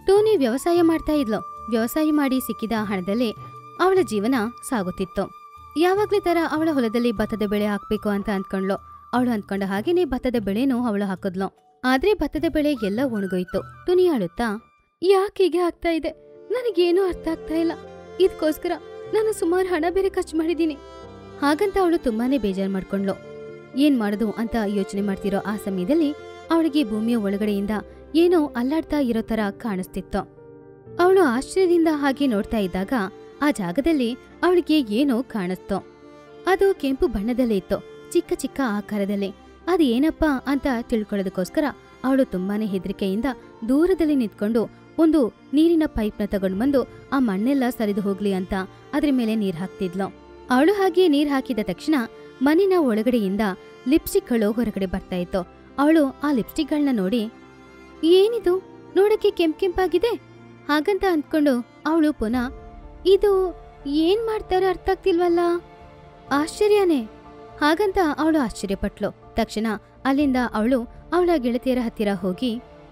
Tony ವ್ಯವಸಾಯ ಮಾಡ್ತಾ ಇದ್ಲು ವ್ಯವಸಾಯ ಮಾಡಿ ಸಿಕ್ಕಿದ ಹಣದಲ್ಲಿ ಅವಳ ಜೀವನ ಸಾಗುತ್ತಿತ್ತು ಯಾವಾಗ್ಲೇ ತರ ಅವಳ ಹೊಲದಲ್ಲಿ ಭತ್ತದ ಬೆಳೆ ಹಾಕ್ಬೇಕು ಅಂತ ಅಂದ್ಕೊಂಡ್ಲು ಅವಳು ಅಂದ್ಕೊಂಡ ಹಾಗೇನೆ ಭತ್ತದ ಬೆಳೆನೂ ಅವಳು ಹಾಕಿದ್ಲು ಆದ್ರೆ ಭತ್ತದ ಬೆಳೆ ಎಲ್ಲ ಒಣಗೋಯ್ತು ಟುನಿ ಅಳುತ್ತಾ ಯಾಕೆ ಹೀಗೆ ಆಗ್ತಾ ಇದೆ ನನಗೇನೂ ಅರ್ಥ ಆಗ್ತಾ ಇಲ್ಲ ಇದಕ್ಕೋಸ್ಕರ ನಾನು ಸುಮಾರು ಹಣ ಬೇರೆ ಖರ್ಚು ಮಾಡಿದ್ದೀನಿ ಹಾಗಂತ ಅವಳು ತುಂಬಾನೇ ಬೇಜಾರು ಮಾಡ್ಕೊಂಡ್ಲು ಏನ್ ಮಾಡೋದು ಅಂತ ಯೋಚನೆ ಮಾಡ್ತಿರೋ ಆ ಸಮಯದಲ್ಲಿ ಅವಳಿಗೆ ಭೂಮಿಯ ಒಳಗಡೆಯಿಂದ ಏನೋ ಅಲ್ಲಾಡ್ತಾ ಇರೋ ತರ ಕಾಣಿಸ್ತಿತ್ತು ಅವಳು ಆಶ್ಚರ್ಯದಿಂದ ಹಾಗೆ ನೋಡ್ತಾ ಇದ್ದಾಗ ಆ ಜಾಗದಲ್ಲಿ ಅವಳಿಗೆ ಏನೋ ಕಾಣಿಸ್ತು ಅದು ಕೆಂಪು ಬಣ್ಣದಲ್ಲೇ ಇತ್ತು ಚಿಕ್ಕ ಚಿಕ್ಕ ಆಕಾರದಲ್ಲಿ ಅದು ಏನಪ್ಪಾ ಅಂತ ತಿಳ್ಕೊಳ್ಳೋದಕ್ಕೋಸ್ಕರ ಅವಳು ತುಂಬಾನೇ ಹೆದರಿಕೆಯಿಂದ ದೂರದಲ್ಲಿ ನಿಂತ್ಕೊಂಡು ಒಂದು ನೀರಿನ ಪೈಪ್ನ ತಗೊಂಡು ಬಂದು ಆ ಮಣ್ಣೆಲ್ಲ ಸರಿದು ಹೋಗ್ಲಿ ಅಂತ ಅದ್ರ ಮೇಲೆ ನೀರ್ ಹಾಕ್ತಿದ್ಲು ಅವಳು ಹಾಗೆ ನೀರ್ ಹಾಕಿದ ತಕ್ಷಣ ಮಣ್ಣಿನ ಒಳಗಡೆಯಿಂದ ಲಿಪ್ಸ್ಟಿಕ್ಗಳು ಹೊರಗಡೆ ಬರ್ತಾ ಇತ್ತು ಅವಳು ಆ ಲಿಪ್ಸ್ಟಿಕ್ಗಳನ್ನ ನೋಡಿ ಏನಿದು ನೋಡಕ್ಕೆ ಕೆಂಪ್ ಕೆಂಪಾಗಿದೆ ಹಾಗಂತ ಅಂದ್ಕೊಂಡು ಅವಳು ಪುನಃ ಇದು ಏನ್ ಮಾಡ್ತಾರೆ ಅರ್ಥ ಆಗ್ತಿಲ್ವಲ್ಲ ಆಶ್ಚರ್ಯನೇ ಹಾಗಂತ ಅವಳು ಆಶ್ಚರ್ಯಪಟ್ಲು ತಕ್ಷಣ ಅಲ್ಲಿಂದ ಅವಳು ಅವಳ ಗೆಳತಿಯರ ಹತ್ತಿರ ಹೋಗಿ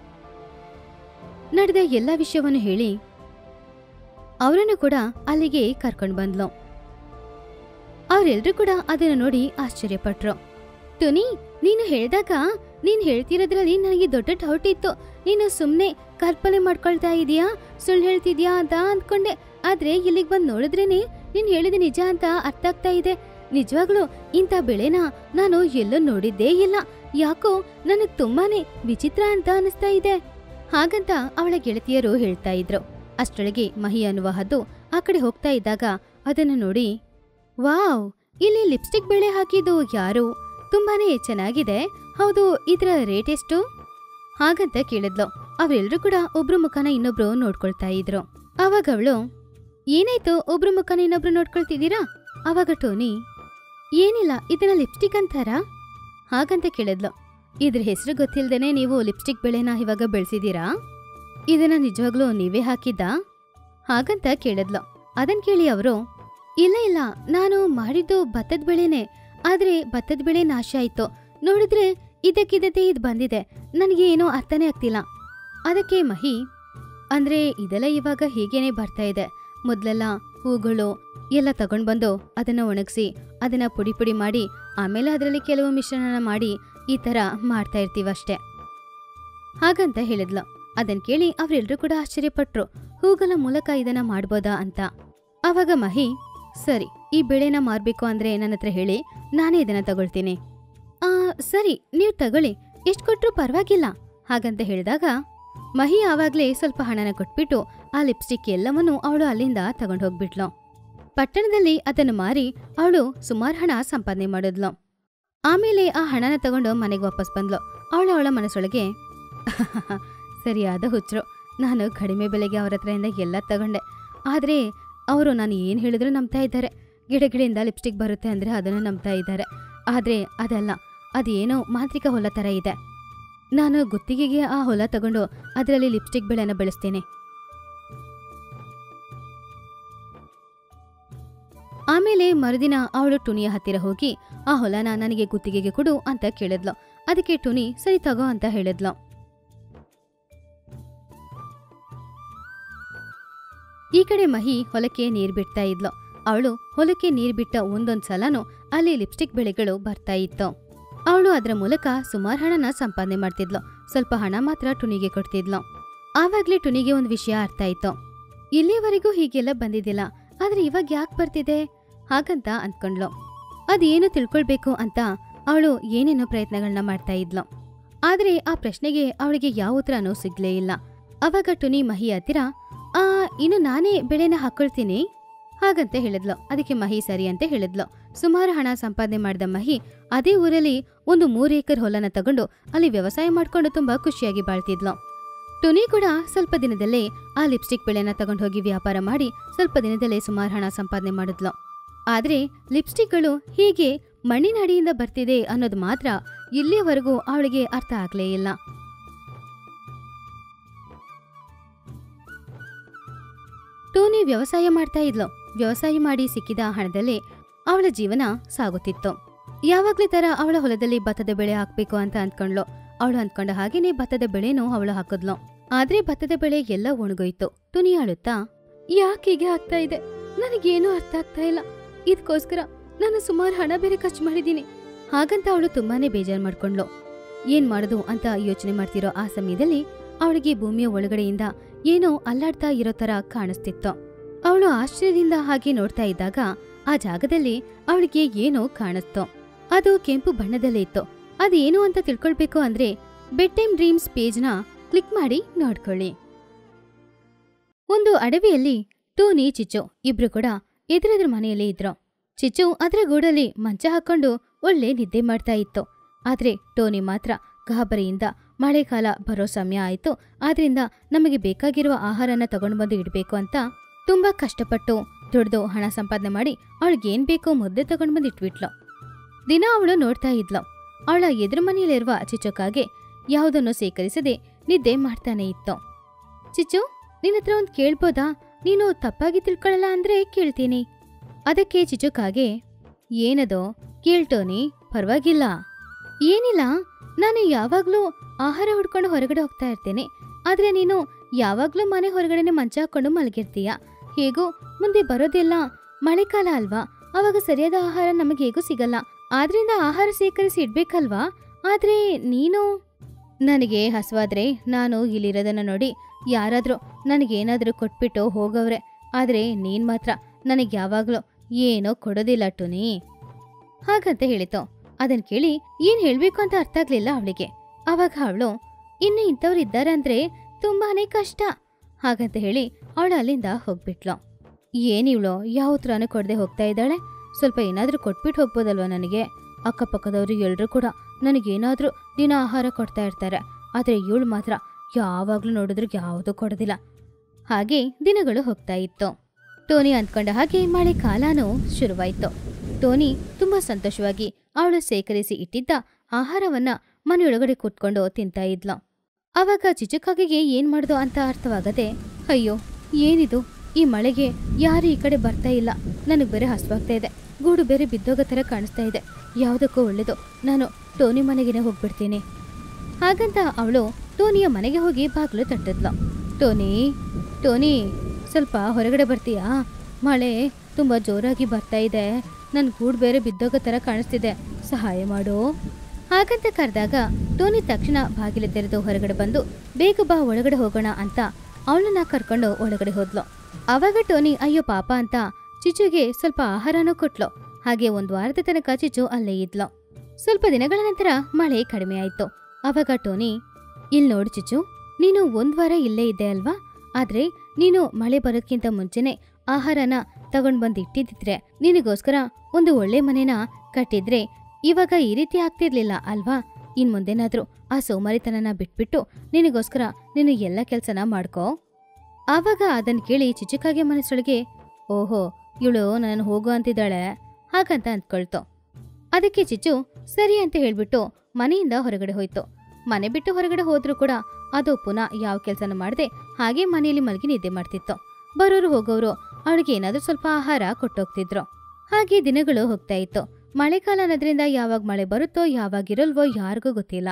ನಡೆದ ಎಲ್ಲ ವಿಷಯವನ್ನು ಹೇಳಿ ಅವರನ್ನು ಕೂಡ ಅಲ್ಲಿಗೆ ಕರ್ಕೊಂಡು ಬಂದ್ಲು ಅವರೆಲ್ಲರೂ ಕೂಡ ಅದನ್ನು ನೋಡಿ ಆಶ್ಚರ್ಯಪಟ್ರು ಟುನಿ ನೀನು ಹೇಳಿದಾಗ ನೀನ್ ಹೇಳ್ತಿರೋದ್ರಲ್ಲಿ ನನಗೆ ದೊಡ್ಡ ಡೌಟ್ ಇತ್ತು ನೀನು ಸುಮ್ನೆ ಕಲ್ಪನೆ ಮಾಡ್ಕೊಳ್ತಾ ಇದೀಯಾ ಸುಳ್ಳು ಹೇಳ್ತಿದ್ಯಾ ಅಂತ ಅಂದ್ಕೊಂಡೆ ಆದ್ರೆ ಇಲ್ಲಿಗೆ ಬಂದು ನೋಡಿದ್ರೇನೆ ನೀನ್ ಹೇಳಿದ ನಿಜ ಅಂತ ಅರ್ಥ ಆಗ್ತಾ ಇದೆ ನಿಜವಾಗ್ಲೂ ಇಂಥ ಬೆಳೆನ ನಾನು ಎಲ್ಲೂ ನೋಡಿದ್ದೇ ಇಲ್ಲ ಯಾಕೋ ನನಗ್ ತುಂಬಾನೇ ವಿಚಿತ್ರ ಅಂತ ಅನಿಸ್ತಾ ಇದೆ ಹಾಗಂತ ಅವಳ ಗೆಳತಿಯರು ಹೇಳ್ತಾ ಇದ್ರು ಅಷ್ಟರೊಳಗೆ ಮಹಿ ಅನ್ನುವ ಹದ್ದು ಆ ಕಡೆ ಹೋಗ್ತಾ ಇದ್ದಾಗ ಅದನ್ನು ನೋಡಿ ವಾವ್ ಇಲ್ಲಿ ಲಿಪ್ಸ್ಟಿಕ್ ಬೆಳೆ ಹಾಕಿದ್ದು ಯಾರು ತುಂಬಾನೇ ಚೆನ್ನಾಗಿದೆ ಹೌದು ಇದರ ರೇಟ್ ಎಷ್ಟು ಹಾಗಂತ ಕೇಳಿದ್ಲು ಅವರೆಲ್ಲರೂ ಕೂಡ ಒಬ್ರು ಮುಖನ ಇನ್ನೊಬ್ರು ನೋಡ್ಕೊಳ್ತಾ ಇದ್ರು ಅವಾಗ ಅವಳು ಏನಾಯ್ತು ಒಬ್ರು ಮುಖನ ಇನ್ನೊಬ್ರು ನೋಡ್ಕೊಳ್ತಿದ್ದೀರಾ ಅವಾಗ ಟೋನಿ ಏನಿಲ್ಲ ಇದನ್ನ ಲಿಪ್ಸ್ಟಿಕ್ ಅಂತಾರ ಹಾಗಂತ ಕೇಳಿದ್ಲು ಇದ್ರ ಹೆಸರು ಗೊತ್ತಿಲ್ದೇನೆ ನೀವು ಲಿಪ್ಸ್ಟಿಕ್ ಬೆಳೆನ ಇವಾಗ ಬೆಳೆಸಿದೀರಾ ಇದನ್ನ ನಿಜವಾಗ್ಲೂ ನೀವೇ ಹಾಕಿದ್ದಾ ಹಾಗಂತ ಕೇಳಿದ್ಲು ಅದನ್ ಕೇಳಿ ಅವರು ಇಲ್ಲ ಇಲ್ಲ ನಾನು ಮಾಡಿದ್ದು ಭತ್ತದ ಬೆಳೆನೆ ಆದ್ರೆ ಭತ್ತದ ಬೆಳೆ ನಾಶ ಆಯ್ತು ನೋಡಿದ್ರೆ ಇದಕ್ಕಿದತೆ ಇದು ಬಂದಿದೆ ನನಗೆ ಏನೋ ಅರ್ಥನೇ ಆಗ್ತಿಲ್ಲ ಅದಕ್ಕೆ ಮಹಿ ಅಂದ್ರೆ ಇದೆಲ್ಲ ಇವಾಗ ಹೀಗೇನೆ ಬರ್ತಾ ಇದೆ ಮೊದ್ಲೆಲ್ಲ ಹೂಗಳು ಎಲ್ಲ ತಗೊಂಡ್ ಬಂದು ಅದನ್ನ ಒಣಗಿಸಿ ಅದನ್ನ ಪುಡಿ ಪುಡಿ ಮಾಡಿ ಆಮೇಲೆ ಅದರಲ್ಲಿ ಕೆಲವು ಮಿಶ್ರಣನ ಮಾಡಿ ಈ ತರ ಮಾಡ್ತಾ ಇರ್ತೀವಷ್ಟೇ ಹಾಗಂತ ಹೇಳಿದ್ಲು ಅದನ್ ಕೇಳಿ ಅವರೆಲ್ಲರೂ ಕೂಡ ಆಶ್ಚರ್ಯಪಟ್ರು ಹೂಗಳ ಮೂಲಕ ಇದನ್ನ ಮಾಡ್ಬೋದಾ ಅಂತ ಆವಾಗ ಮಹಿ ಸರಿ ಈ ಬೆಳೆನ ಮಾರ್ಬೇಕು ಅಂದ್ರೆ ನನ್ನ ಹತ್ರ ಹೇಳಿ ನಾನೇ ಇದನ್ನ ತಗೊಳ್ತೀನಿ ಆ ಸರಿ ನೀವು ತಗೊಳ್ಳಿ ಎಷ್ಟು ಕೊಟ್ರೂ ಪರವಾಗಿಲ್ಲ ಹಾಗಂತ ಹೇಳಿದಾಗ ಮಹಿ ಆವಾಗ್ಲೇ ಸ್ವಲ್ಪ ಹಣನ ಕೊಟ್ಬಿಟ್ಟು ಆ ಲಿಪ್ಸ್ಟಿಕ್ ಎಲ್ಲವನ್ನೂ ಅವಳು ಅಲ್ಲಿಂದ ತಗೊಂಡು ಹೋಗ್ಬಿಟ್ಲು ಪಟ್ಟಣದಲ್ಲಿ ಅದನ್ನು ಮಾರಿ ಅವಳು ಸುಮಾರು ಹಣ ಸಂಪಾದನೆ ಮಾಡಿದ್ಲು ಆಮೇಲೆ ಆ ಹಣನ ತಗೊಂಡು ಮನೆಗೆ ವಾಪಸ್ ಬಂದ್ಲು ಅವಳು ಅವಳ ಮನಸ್ಸೊಳಗೆ ಸರಿಯಾದ ಹುಚ್ಚರು ನಾನು ಕಡಿಮೆ ಬೆಲೆಗೆ ಅವ್ರ ಹತ್ರದಿಂದ ಎಲ್ಲ ತಗೊಂಡೆ ಆದರೆ ಅವರು ನಾನು ಏನು ಹೇಳಿದ್ರು ನಂಬ್ತಾ ಇದ್ದಾರೆ ಗಿಡ ಗಿಡದಿಂದ ಲಿಪ್ಸ್ಟಿಕ್ ಬರುತ್ತೆ ಅಂದರೆ ಅದನ್ನು ನಂಬ್ತಾ ಇದ್ದಾರೆ ಆದರೆ ಅದಲ್ಲ ಅದೇನೋ ಮಾಂತ್ರಿಕ ಹೊಲ ಥರ ಇದೆ ನಾನು ಗುತ್ತಿಗೆಗೆ ಆ ಹೊಲ ತಗೊಂಡು ಅದರಲ್ಲಿ ಲಿಪ್ಸ್ಟಿಕ್ ಬೆಳೆನ ಬೆಳೆಸ್ತೇನೆ ಆಮೇಲೆ ಮರುದಿನ ಅವಳು ಟುನಿಯ ಹತ್ತಿರ ಹೋಗಿ ಆ ಹೊಲನ ನನಗೆ ಗುತ್ತಿಗೆಗೆ ಕೊಡು ಅಂತ ಕೇಳಿದ್ಲು ಅದಕ್ಕೆ ಟುನಿ ಸರಿ ತಗೋ ಅಂತ ಹೇಳಿದ್ಲು ಈ ಕಡೆ ಮಹಿ ಹೊಲಕ್ಕೆ ನೀರ್ ಬಿಡ್ತಾ ಇದ್ಲು ಅವಳು ಹೊಲಕ್ಕೆ ನೀರ್ ಬಿಟ್ಟ ಒಂದೊಂದ್ ಸಲನೂ ಅಲ್ಲಿ ಲಿಪ್ಸ್ಟಿಕ್ ಬೆಳೆಗಳು ಬರ್ತಾ ಇತ್ತು ಅವಳು ಅದರ ಮೂಲಕ ಸುಮಾರು ಹಣನ ಸಂಪಾದನೆ ಮಾಡ್ತಿದ್ಲು ಸ್ವಲ್ಪ ಹಣ ಮಾತ್ರ ಟುನಿಗೆ ಕೊಡ್ತಿದ್ಲು ಆವಾಗ್ಲೇ ಟುನಿಗೆ ಒಂದು ವಿಷಯ ಅರ್ಥ ಆಯ್ತು ಇಲ್ಲಿಯವರೆಗೂ ಹೀಗೆಲ್ಲ ಬಂದಿದ್ದಿಲ್ಲ ಆದ್ರೆ ಇವಾಗ ಯಾಕೆ ಬರ್ತಿದೆ ಹಾಗಂತ ಅಂದ್ಕೊಂಡ್ಲು ಅದೇನು ತಿಳ್ಕೊಳ್ಬೇಕು ಅಂತ ಅವಳು ಏನೇನೋ ಪ್ರಯತ್ನಗಳನ್ನ ಮಾಡ್ತಾ ಇದ್ಲು ಆದ್ರೆ ಆ ಪ್ರಶ್ನೆಗೆ ಅವಳಿಗೆ ಯಾವ ಉತ್ತರನೂ ಸಿಗ್ಲೇ ಇಲ್ಲ ಅವಾಗ ಟುನಿ ಮಹಿ ಹತ್ತಿರ ಆ ಇನ್ನು ನಾನೇ ಬೆಳೆನ ಹಾಕೊಳ್ತೀನಿ ಹಾಗಂತ ಹೇಳಿದ್ಲು ಅದಕ್ಕೆ ಮಹಿ ಸರಿ ಅಂತ ಹೇಳಿದ್ಲು ಸುಮಾರು ಹಣ ಸಂಪಾದನೆ ಮಾಡಿದ ಮಹಿ ಅದೇ ಊರಲ್ಲಿ ಒಂದು ಮೂರು ಏಕರ್ ಹೊಲನ ತಗೊಂಡು ಅಲ್ಲಿ ವ್ಯವಸಾಯ ಮಾಡ್ಕೊಂಡು ತುಂಬಾ ಖುಷಿಯಾಗಿ ಬಾಳ್ತಿದ್ಲು ಟುನಿ ಕೂಡ ಸ್ವಲ್ಪ ದಿನದಲ್ಲೇ ಆ ಲಿಪ್ಸ್ಟಿಕ್ ಬೆಳೆನ ತಗೊಂಡು ಹೋಗಿ ವ್ಯಾಪಾರ ಮಾಡಿ ಸ್ವಲ್ಪ ದಿನದಲ್ಲೇ ಸುಮಾರು ಹಣ ಸಂಪಾದನೆ ಮಾಡಿದ್ಲು ಆದ್ರೆ ಲಿಪ್ಸ್ಟಿಕ್ಗಳು ಹೀಗೆ ಮಣ್ಣಿನ ಅಡಿಯಿಂದ ಬರ್ತಿದೆ ಅನ್ನೋದು ಮಾತ್ರ ಇಲ್ಲಿಯವರೆಗೂ ಅವಳಿಗೆ ಅರ್ಥ ಆಗ್ಲೇ ಇಲ್ಲ ಟೋನಿ ವ್ಯವಸಾಯ ಮಾಡ್ತಾ ಇದ್ಲು ವ್ಯವಸಾಯ ಮಾಡಿ ಸಿಕ್ಕಿದ ಹಣದಲ್ಲೇ ಅವಳ ಜೀವನ ಸಾಗುತ್ತಿತ್ತು ಯಾವಾಗ್ಲೇ ತರ ಅವಳ ಹೊಲದಲ್ಲಿ ಭತ್ತದ ಬೆಳೆ ಹಾಕ್ಬೇಕು ಅಂತ ಅಂದ್ಕೊಂಡ್ಲು ಅವಳು ಅಂದ್ಕೊಂಡ ಹಾಗೇನೆ ಭತ್ತದ ಬೆಳೆನೂ ಅವಳು ಹಾಕಿದ್ಲು ಆದ್ರೆ ಭತ್ತದ ಬೆಳೆ ಎಲ್ಲ ಒಣಗೋಯ್ತು ಟುನಿ ಅಳುತ್ತಾ ಯಾಕೆ ಹೀಗೆ ಆಗ್ತಾ ಇದೆ ನನಗೇನೂ ಅರ್ಥ ಆಗ್ತಾ ಇಲ್ಲ ಇದಕ್ಕೋಸ್ಕರ ನಾನು ಸುಮಾರು ಹಣ ಬೇರೆ ಖರ್ಚು ಮಾಡಿದ್ದೀನಿ ಹಾಗಂತ ಅವಳು ತುಂಬಾನೇ ಬೇಜಾರು ಮಾಡ್ಕೊಂಡ್ಲು ಏನ್ ಮಾಡೋದು ಅಂತ ಯೋಚನೆ ಮಾಡ್ತಿರೋ ಆ ಸಮಯದಲ್ಲಿ ಅವಳಿಗೆ ಭೂಮಿಯ ಒಳಗಡೆಯಿಂದ ಏನೋ ಅಲ್ಲಾಡ್ತಾ ಇರೋ ತರ ಕಾಣಿಸ್ತಿತ್ತು ಅವಳು ಆಶ್ಚರ್ಯದಿಂದ ಹಾಗೆ ನೋಡ್ತಾ ಇದ್ದಾಗ ಆ ಜಾಗದಲ್ಲಿ ಅವಳಿಗೆ ಏನೋ ಕಾಣಿಸ್ತು ಅದು ಕೆಂಪು ಬಣ್ಣದಲ್ಲೇ ಇತ್ತು ಅದೇನು ಅಂತ ತಿಳ್ಕೊಳ್ಬೇಕು ಅಂದ್ರೆ ಬೆಡ್ ಟೈಮ್ ಡ್ರೀಮ್ಸ್ ಪೇಜ್ನ ಕ್ಲಿಕ್ ಮಾಡಿ ನೋಡ್ಕೊಳ್ಳಿ ಒಂದು ಅಡವಿಯಲ್ಲಿ ಟೋನಿ ಚಿಚ್ಚು ಇಬ್ರು ಕೂಡ ಎದುರೆದುರು ಮನೆಯಲ್ಲಿ ಇದ್ರು ಚಿಚ್ಚು ಅದರ ಗೂಡಲ್ಲಿ ಮಂಚ ಹಾಕೊಂಡು ಒಳ್ಳೆ ನಿದ್ದೆ ಮಾಡ್ತಾ ಇತ್ತು ಆದ್ರೆ ಟೋನಿ ಮಾತ್ರ ಗಾಬರಿಯಿಂದ ಮಳೆಗಾಲ ಬರೋ ಸಮಯ ಆಯ್ತು ಆದ್ರಿಂದ ನಮಗೆ ಬೇಕಾಗಿರುವ ಆಹಾರನ ತಗೊಂಡು ಬಂದು ಇಡಬೇಕು ಅಂತ ತುಂಬಾ ಕಷ್ಟಪಟ್ಟು ದುಡ್ದು ಹಣ ಸಂಪಾದನೆ ಮಾಡಿ ಅವಳಿಗೇನ್ ಬೇಕೋ ಮುದ್ದೆ ತಗೊಂಡು ಬಂದು ಇಟ್ಬಿಟ್ಲು ದಿನ ಅವಳು ನೋಡ್ತಾ ಇದ್ಲು ಅವಳ ಎದುರು ಮನೆಯಲ್ಲಿರುವ ಚಿಚ್ಚುಕಾಗೆ ಯಾವುದನ್ನು ಸೇಕರಿಸದೆ ನಿದ್ದೆ ಮಾಡ್ತಾನೆ ಇತ್ತು ಚಿಚ್ಚು ನಿನ್ನ ಹತ್ರ ಒಂದು ಕೇಳ್ಬೋದಾ ನೀನು ತಪ್ಪಾಗಿ ತಿಳ್ಕೊಳ್ಳಲ್ಲ ಅಂದ್ರೆ ಕೇಳ್ತೀನಿ ಅದಕ್ಕೆ ಚಿಚುಕಾಗೆ ಏನದೋ ಕೇಳ್ಟೋನಿ ಪರವಾಗಿಲ್ಲ ಏನಿಲ್ಲ ನಾನು ಯಾವಾಗ್ಲೂ ಆಹಾರ ಹುಡ್ಕೊಂಡು ಹೊರಗಡೆ ಹೋಗ್ತಾ ಇರ್ತೇನೆ ಆದ್ರೆ ನೀನು ಯಾವಾಗ್ಲೂ ಮನೆ ಹೊರಗಡೆನೆ ಮಂಚ ಹಾಕೊಂಡು ಮಲಗಿರ್ತೀಯ ಹೇಗೂ ಮುಂದೆ ಬರೋದೆಲ್ಲ ಮಳೆಕಾಲ ಅಲ್ವಾ ಅವಾಗ ಸರಿಯಾದ ಆಹಾರ ನಮಗೆ ಹೇಗೂ ಸಿಗಲ್ಲ ಆದ್ರಿಂದ ಆಹಾರ ಸೇಕರಿಸಿ ಇಡ್ಬೇಕಲ್ವಾ ಆದ್ರೆ ನೀನು ನನಗೆ ಹಸುವಾದ್ರೆ ನಾನು ಇಲ್ಲಿರೋದನ್ನ ನೋಡಿ ಯಾರಾದ್ರೂ ನನಗೇನಾದ್ರೂ ಕೊಟ್ಬಿಟ್ಟು ಹೋಗವ್ರೆ ಆದ್ರೆ ನೀನ್ ಮಾತ್ರ ನನಗೆ ಯಾವಾಗ್ಲೂ ಏನೋ ಕೊಡೋದಿಲ್ಲ ಟುನಿ ಹಾಗಂತ ಹೇಳಿತು ಅದನ್ ಕೇಳಿ ಏನ್ ಹೇಳ್ಬೇಕು ಅಂತ ಅರ್ಥ ಆಗ್ಲಿಲ್ಲ ಅವಳಿಗೆ ಅವಾಗ ಅವಳು ಇನ್ನು ಇಂಥವ್ರು ಇದ್ದಾರೆ ಅಂದ್ರೆ ತುಂಬಾನೇ ಕಷ್ಟ ಹಾಗಂತ ಹೇಳಿ ಅವಳು ಅಲ್ಲಿಂದ ಹೋಗ್ಬಿಟ್ಲು ಏನಿವ್ಳು ಯಾವ ಉತ್ತರನೂ ಕೊಡದೆ ಹೋಗ್ತಾ ಇದ್ದಾಳೆ ಸ್ವಲ್ಪ ಏನಾದ್ರೂ ಕೊಟ್ಬಿಟ್ಟು ಹೋಗ್ಬೋದಲ್ವಾ ನನಗೆ ಅಕ್ಕಪಕ್ಕದವರು ಎಲ್ರೂ ಕೂಡ ನನಗೇನಾದ್ರೂ ದಿನ ಆಹಾರ ಕೊಡ್ತಾ ಇರ್ತಾರೆ ಆದ್ರೆ ಇವಳು ಮಾತ್ರ ಯಾವಾಗ್ಲೂ ನೋಡಿದ್ರು ಯಾವುದೂ ಕೊಡೋದಿಲ್ಲ ಹಾಗೆ ದಿನಗಳು ಹೋಗ್ತಾ ಇತ್ತು ಟೋನಿ ಅಂದ್ಕೊಂಡ ಹಾಗೆ ಮಳೆ ಕಾಲನೂ ಶುರುವಾಯ್ತು ಟೋನಿ ತುಂಬಾ ಸಂತೋಷವಾಗಿ ಅವಳು ಸೇಕರಿಸಿ ಇಟ್ಟಿದ್ದ ಆಹಾರವನ್ನ ಮನೆಯೊಳಗಡೆ ಕೂತ್ಕೊಂಡು ತಿಂತಾ ಇದ್ಲು ಅವಾಗ ಚಿಚುಕಾಗಿಗೆ ಏನ್ ಮಾಡ್ದು ಅಂತ ಅರ್ಥವಾಗದೆ ಅಯ್ಯೋ ಏನಿದು ಈ ಮಳೆಗೆ ಯಾರು ಈ ಕಡೆ ಬರ್ತಾ ಇಲ್ಲ ನನಗೆ ಬೇರೆ ಹಸುವಾಗ್ತಾ ಇದೆ ಗೂಡು ಬೇರೆ ಬಿದ್ದೋಗೋ ಥರ ಕಾಣಿಸ್ತಾ ಇದೆ ಯಾವುದಕ್ಕೂ ಒಳ್ಳೇದು ನಾನು ಟೋನಿ ಮನೆಗೇನೆ ಹೋಗ್ಬಿಡ್ತೀನಿ ಹಾಗಂತ ಅವಳು ಟೋನಿಯ ಮನೆಗೆ ಹೋಗಿ ಬಾಗಿಲು ತಟ್ಟಿದ್ಲು ಟೋನಿ ಟೋನಿ ಸ್ವಲ್ಪ ಹೊರಗಡೆ ಬರ್ತೀಯಾ ಮಳೆ ತುಂಬ ಜೋರಾಗಿ ಬರ್ತಾ ಇದೆ ನನ್ನ ಗೂಡು ಬೇರೆ ಬಿದ್ದೋಗೋ ಥರ ಕಾಣಿಸ್ತಿದೆ ಸಹಾಯ ಮಾಡು ಹಾಗಂತ ಕರೆದಾಗ ಟೋನಿ ತಕ್ಷಣ ಬಾಗಿಲು ತೆರೆದು ಹೊರಗಡೆ ಬಂದು ಬೇಗ ಬಾ ಒಳಗಡೆ ಹೋಗೋಣ ಅಂತ ಅವಳನ್ನ ಕರ್ಕೊಂಡು ಒಳಗಡೆ ಹೋದ್ಲು ಅವಾಗ ಟೋನಿ ಅಯ್ಯೋ ಪಾಪ ಅಂತ ಚಿಚುಗೆ ಸ್ವಲ್ಪ ಆಹಾರನೂ ಕೊಟ್ಲು ಹಾಗೆ ಒಂದು ವಾರದ ತನಕ ಚಿಚು ಅಲ್ಲೇ ಇದ್ಲು ಸ್ವಲ್ಪ ದಿನಗಳ ನಂತರ ಮಳೆ ಕಡಿಮೆ ಆಯ್ತು ಅವಾಗ ಟೋನಿ ಇಲ್ ನೋಡು ಚಿಚು ನೀನು ಒಂದ್ ವಾರ ಇಲ್ಲೇ ಇದ್ದೆ ಅಲ್ವಾ ಆದ್ರೆ ನೀನು ಮಳೆ ಬರೋದ್ಕಿಂತ ಮುಂಚೆನೆ ಆಹಾರನ ತಗೊಂಡ್ ಬಂದ್ ಇಟ್ಟಿದ್ದಿದ್ರೆ ನಿನಗೋಸ್ಕರ ಒಂದು ಒಳ್ಳೆ ಮನೆನ ಕಟ್ಟಿದ್ರೆ ಇವಾಗ ಈ ರೀತಿ ಆಗ್ತಿರ್ಲಿಲ್ಲ ಅಲ್ವಾ ಇನ್ ಮುಂದೆನಾದ್ರೂ ಆ ಸೋಮಾರಿತನನ ಬಿಟ್ಬಿಟ್ಟು ನಿನಗೋಸ್ಕರ ನೀನು ಎಲ್ಲ ಕೆಲ್ಸನ ಮಾಡ್ಕೋ ಆವಾಗ ಅದನ್ ಕೇಳಿ ಚಿಚುಕಾಗೆ ಮನಸ್ಸೊಳಗೆ ಓಹೋ ಇವಳು ನಾನು ಹೋಗು ಅಂತಿದ್ದಾಳೆ ಹಾಗಂತ ಅಂದ್ಕೊಳ್ತು ಅದಕ್ಕೆ ಚಿಚ್ಚು ಸರಿ ಅಂತ ಹೇಳ್ಬಿಟ್ಟು ಮನೆಯಿಂದ ಹೊರಗಡೆ ಹೋಯ್ತು ಮನೆ ಬಿಟ್ಟು ಹೊರಗಡೆ ಹೋದ್ರೂ ಕೂಡ ಅದು ಪುನಃ ಯಾವ ಕೆಲಸನೂ ಮಾಡದೆ ಹಾಗೆ ಮನೆಯಲ್ಲಿ ಮಲಗಿ ನಿದ್ದೆ ಮಾಡ್ತಿತ್ತು ಬರೋರು ಹೋಗೋರು ಅವಳಿಗೆ ಏನಾದ್ರೂ ಸ್ವಲ್ಪ ಆಹಾರ ಕೊಟ್ಟೋಗ್ತಿದ್ರು ಹಾಗೆ ದಿನಗಳು ಹೋಗ್ತಾ ಇತ್ತು ಮಳೆಕಾಲ ಅನ್ನೋದ್ರಿಂದ ಯಾವಾಗ ಮಳೆ ಬರುತ್ತೋ ಯಾವಾಗ ಇರಲ್ವೋ ಯಾರಿಗೂ ಗೊತ್ತಿಲ್ಲ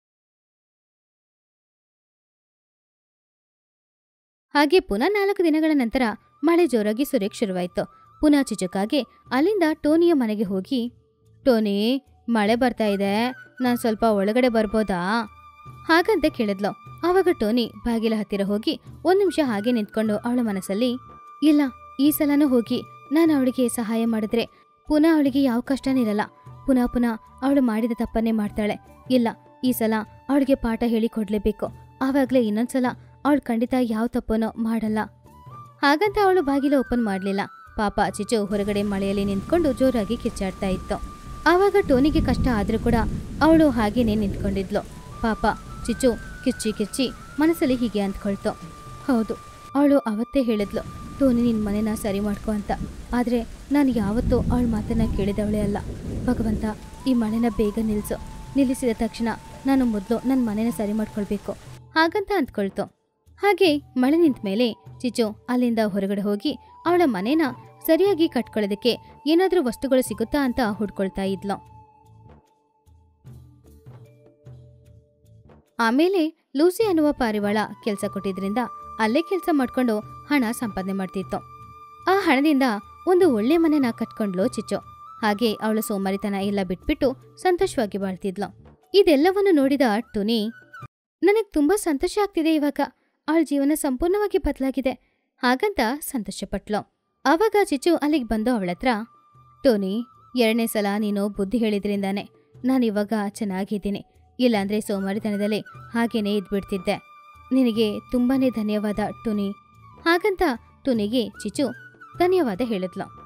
ಹಾಗೆ ಪುನಃ ನಾಲ್ಕು ದಿನಗಳ ನಂತರ ಮಳೆ ಜೋರಾಗಿ ಸುರೇಕ್ ಶುರುವಾಯ್ತು ಪುನಃ ಚಿಚುಕಾಗೆ ಅಲ್ಲಿಂದ ಟೋನಿಯ ಮನೆಗೆ ಹೋಗಿ ಟೋನಿ ಮಳೆ ಬರ್ತಾ ಇದೆ ನಾನು ಸ್ವಲ್ಪ ಒಳಗಡೆ ಬರ್ಬೋದಾ ಹಾಗಂತ ಕೇಳಿದ್ಲು ಆವಾಗ ಟೋನಿ ಬಾಗಿಲ ಹತ್ತಿರ ಹೋಗಿ ಒಂದ್ ನಿಮಿಷ ಹಾಗೆ ನಿಂತ್ಕೊಂಡು ಅವಳ ಮನಸ್ಸಲ್ಲಿ ಇಲ್ಲ ಈ ಸಲನೂ ಹೋಗಿ ನಾನು ಅವಳಿಗೆ ಸಹಾಯ ಮಾಡಿದ್ರೆ ಪುನಃ ಅವಳಿಗೆ ಯಾವ ಕಷ್ಟನಿರಲ್ಲ ಪುನಃ ಪುನಃ ಅವಳು ಮಾಡಿದ ತಪ್ಪನ್ನೇ ಮಾಡ್ತಾಳೆ ಇಲ್ಲ ಈ ಸಲ ಅವಳಿಗೆ ಪಾಠ ಹೇಳಿ ಕೊಡ್ಲೇಬೇಕು ಆವಾಗ್ಲೇ ಇನ್ನೊಂದ್ಸಲ ಅವಳು ಖಂಡಿತ ಯಾವ ತಪ್ಪನೋ ಮಾಡಲ್ಲ ಹಾಗಂತ ಅವಳು ಬಾಗಿಲು ಓಪನ್ ಮಾಡ್ಲಿಲ್ಲ ಪಾಪ ಚಿಚು ಹೊರಗಡೆ ಮಳೆಯಲ್ಲಿ ನಿಂತ್ಕೊಂಡು ಜೋರಾಗಿ ಕಿಚ್ಚಾಡ್ತಾ ಇತ್ತು ಆವಾಗ ಟೋನಿಗೆ ಕಷ್ಟ ಆದ್ರೂ ಕೂಡ ಅವಳು ಹಾಗೇನೆ ನಿಂತ್ಕೊಂಡಿದ್ಲು ಪಾಪ ಚಿಚ್ಚು ಕಿಚ್ಚಿ ಕಿಚ್ಚಿ ಮನಸ್ಸಲ್ಲಿ ಹೀಗೆ ಅಂದ್ಕೊಳ್ತು ಹೌದು ಅವಳು ಅವತ್ತೇ ಹೇಳಿದ್ಲು ಟೋನಿ ನಿನ್ನ ಮನೆನ ಸರಿ ಮಾಡ್ಕೊ ಅಂತ ಆದರೆ ನಾನು ಯಾವತ್ತೂ ಅವಳ ಮಾತನ್ನ ಕೇಳಿದವಳೇ ಅಲ್ಲ ಭಗವಂತ ಈ ಮಳೆನ ಬೇಗ ನಿಲ್ಲಿಸು ನಿಲ್ಲಿಸಿದ ತಕ್ಷಣ ನಾನು ಮೊದಲು ನನ್ನ ಮನೆನ ಸರಿ ಮಾಡ್ಕೊಳ್ಬೇಕು ಹಾಗಂತ ಅಂದ್ಕೊಳ್ತು ಹಾಗೆ ಮಳೆ ನಿಂತ ಮೇಲೆ ಚಿಚ್ಚು ಅಲ್ಲಿಂದ ಹೊರಗಡೆ ಹೋಗಿ ಅವಳ ಮನೇನ ಸರಿಯಾಗಿ ಕಟ್ಕೊಳ್ಳೋದಕ್ಕೆ ಏನಾದ್ರೂ ವಸ್ತುಗಳು ಸಿಗುತ್ತಾ ಅಂತ ಹುಡ್ಕೊಳ್ತಾ ಇದ್ಲು ಆಮೇಲೆ ಲೂಸಿ ಅನ್ನುವ ಪಾರಿವಾಳ ಕೆಲಸ ಕೊಟ್ಟಿದ್ರಿಂದ ಅಲ್ಲೇ ಕೆಲಸ ಮಾಡ್ಕೊಂಡು ಹಣ ಸಂಪಾದನೆ ಮಾಡ್ತಿತ್ತು ಆ ಹಣದಿಂದ ಒಂದು ಒಳ್ಳೆ ಮನೆನ ಕಟ್ಕೊಂಡ್ಲು ಚಿಚ್ಚು ಹಾಗೆ ಅವಳ ಸೋಮಾರಿತನ ಎಲ್ಲ ಬಿಟ್ಬಿಟ್ಟು ಸಂತೋಷವಾಗಿ ಬಾಳ್ತಿದ್ಲು ಇದೆಲ್ಲವನ್ನು ನೋಡಿದ ಟುನಿ ನನಗ್ ತುಂಬಾ ಸಂತೋಷ ಆಗ್ತಿದೆ ಇವಾಗ ಅವಳ ಜೀವನ ಸಂಪೂರ್ಣವಾಗಿ ಬದಲಾಗಿದೆ ಹಾಗಂತ ಸಂತೋಷಪಟ್ಲು ಆವಾಗ ಚಿಚ್ಚು ಅಲ್ಲಿಗೆ ಬಂದು ಅವಳತ್ರ ಟೋನಿ ಎರಡನೇ ಸಲ ನೀನು ಬುದ್ಧಿ ಹೇಳಿದ್ರಿಂದಾನೆ ನಾನಿವಾಗ ಚೆನ್ನಾಗಿದ್ದೀನಿ ಇಲ್ಲಾಂದ್ರೆ ಸೋಮಾರಿತನದಲ್ಲಿ ಹಾಗೇನೇ ಇದ್ಬಿಡ್ತಿದ್ದೆ ನಿನಗೆ ತುಂಬಾನೇ ಧನ್ಯವಾದ ಟುನಿ ಹಾಗಂತ ಟುನಿಗೆ ಚಿಚ್ಚು ಧನ್ಯವಾದ ಹೇಳಿದ್ಲು